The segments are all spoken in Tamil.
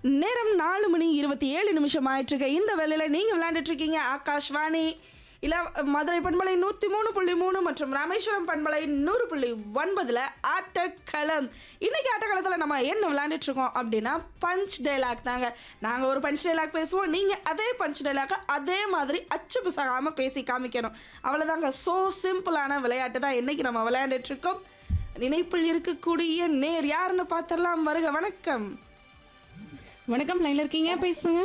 நேரம் நாலு மணி இருபத்தி ஏழு நிமிஷம் ஆயிட்டு இருக்கு இந்த வேலையில நீங்க விளையாண்டுட்டு இருக்கீங்க ஆகாஷ்வாணி இல்ல மதுரை பண்பலை நூத்தி மூணு புள்ளி மூணு மற்றும் ராமேஸ்வரம் பண்பலை நூறு புள்ளி ஒன்பதுல ஆட்டக்களம் இன்னைக்கு ஆட்டக்களத்துல நம்ம என்ன விளையாண்டுட்டு இருக்கோம் அப்படின்னா பஞ்ச் டைலாக் தாங்க நாங்க ஒரு பஞ்ச் டைலாக் பேசுவோம் நீங்க அதே பஞ்ச் டைலாக அதே மாதிரி அச்சு பிசகாம பேசி காமிக்கணும் அவ்வளவுதாங்க சோ சிம்பிளான விளையாட்டு தான் இன்னைக்கு நம்ம விளையாண்டுட்டு இருக்கோம் நினைப்பில் இருக்கக்கூடிய நேர் யாருன்னு பார்த்தரலாம் வருக வணக்கம் வணக்கம் லைன்ல இருக்கீங்க பேசுங்க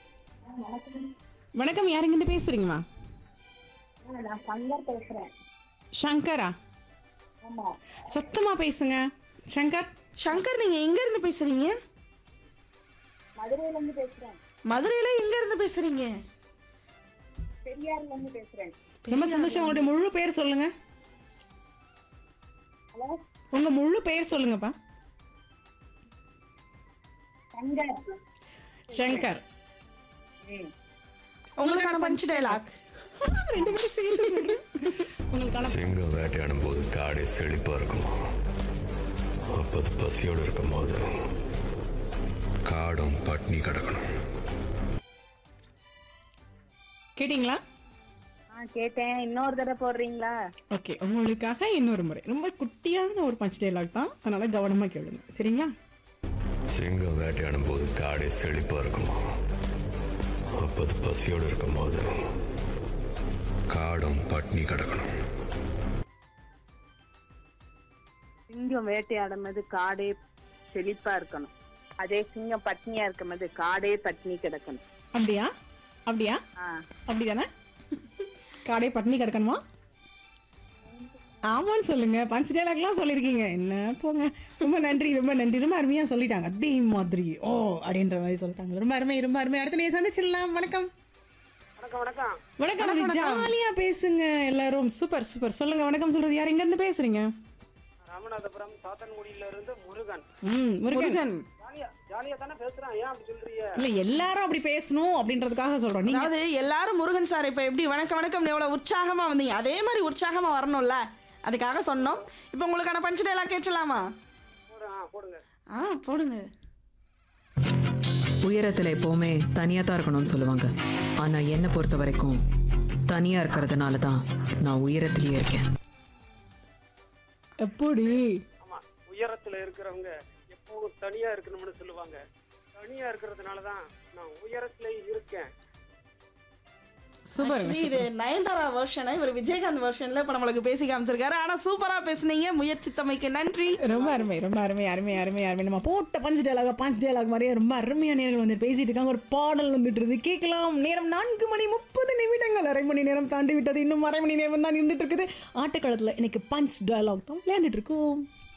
வணக்கம் யாருங்க இருந்து பேசுறீங்கம்மா நான் சங்கர் பேசுறேன் சங்கரா ஆமா சத்தமா பேசுங்க சங்கர் சங்கர் நீங்க எங்க இருந்து பேசுறீங்க மதுரையில இருந்து பேசுறேன் மதுரையில எங்க இருந்து பேசுறீங்க பெரியார்ல இருந்து பேசுறேன் ரொம்ப சந்தோஷம் உங்களுடைய முழு பேர் சொல்லுங்க ஹலோ உங்க முழு பேர் சொல்லுங்கப்பா சங்கர் சங்கர் ம். உங்களுக்கான பஞ்ச் டைலாக் ரெண்டு பேரும் சேர்ந்து சொல்லுங்க. உங்களுக்கான சிங்கம் வேட்டையாடும் போது காடே செழிப்பா இருக்குமா அப்போது பசியோடு இருக்கும்போது காடும் பட்னி கிடக்கணும் கேட்டிங்களா ஆ கேட்டேன் இன்னொரு தடவை போடுறீங்களா ஓகே உங்களுக்காக இன்னொரு முறை ரொம்ப குட்டியான ஒரு பஞ்ச் டைலாக் தான் அதனால கவனமா கேளுங்க சரிங்களா சிங்கம் வேட்டையாடும் போது காடே செழிப்பா இருக்குமா அப்போது பசியோடு இருக்கும்போது காடும் பட்னி கிடக்கணும் சிங்கம் வேட்டையாடும்போது காடே செழிப்பா இருக்கணும் அதே சிங்கம் பட்னியா இருக்கும்போது காடே பட்னி கிடக்கணும் அப்படியா அப்படியா ஆ அப்படிதானே காடை பட்னி கிடக்கணுமா ஆமான்னு சொல்லுங்க பஞ்ச் டைலாக்லாம் சொல்லியிருக்கீங்க என்ன போங்க ரொம்ப நன்றி ரொம்ப நன்றி ரொம்ப அருமையா சொல்லிட்டாங்க அதே மாதிரி ஓ அப்படின்ற மாதிரி சொல்லிட்டாங்க ரொம்ப அருமை ரொம்ப அருமை அடுத்து நீங்க சந்திச்சிடலாம் வணக்கம் வணக்கம் வணக்கம் வணக்கம் ஜாலியா பேசுங்க எல்லாரும் சூப்பர் சூப்பர் சொல்லுங்க வணக்கம் சொல்றது யார் எங்க இருந்து பேசுறீங்க ராமநாதபுரம் சாத்தன்குடியில இருந்து முருகன் ம் முருகன் முருகன் ஜாலியா ஜாலியா தானே பேசுறான் ஏன் அப்படி சொல்றீங்க இல்ல எல்லாரும் அப்படி பேசணும் அப்படின்றதுக்காக சொல்றோம் நீங்க அதாவது எல்லாரும் முருகன் சார் இப்ப எப்படி வணக்கம் வணக்கம் எவ்வளவு உற்சாகமா வந்தீங்க அதே மாதிரி உற்சாகமா வரணும்ல அதுக்காக சொன்னோம் இப்போ உங்களுக்கான பஞ்ச் டைலாக் கேட்டலாமா போடு, ஆ, போடுங்க ஆ போடுங்க உயரத்துல எப்பவுமே தனியா தான் இருக்கணும்னு சொல்லுவாங்க ஆனா என்னை பொறுத்த வரைக்கும் தனியா இருக்கிறதுனால தான் நான் உயரத்திலேயே இருக்கேன் எப்படி ஆமா உயரத்துல இருக்கிறவங்க எப்பவும் தனியா இருக்கணும்னு சொல்லுவாங்க தனியா இருக்கிறதுனால தான் நான் உயரத்துல இருக்கேன் சூப்பர் Actually, இது நயன்தாரா வெர்ஷனை இவர் விஜயகாந்த் வெர்ஷன்ல இப்ப நம்மளுக்கு பேசி காமிச்சிருக்காரு ஆனா சூப்பரா பேசுனீங்க முயற்சித்தமைக்கு நன்றி ரொம்ப அருமை ரொம்ப அருமை அருமை அருமை அருமை நம்ம போட்ட பஞ்ச் டயலாக பஞ்ச் டயலாக் மாதிரியே ரொம்ப அருமையான நேரங்கள் வந்து பேசிட்டு இருக்காங்க ஒரு பாடல் வந்துட்டு இருக்கு கேட்கலாம் நேரம் நான்கு மணி முப்பது நிமிடங்கள் அரை மணி நேரம் தாண்டி விட்டது இன்னும் அரை மணி நேரம் தான் இருந்துட்டு இருக்குது ஆட்டக்காலத்தில் எனக்கு பஞ்ச் டயலாக் தான் விளையாண்டுட்டு இருக்கோம்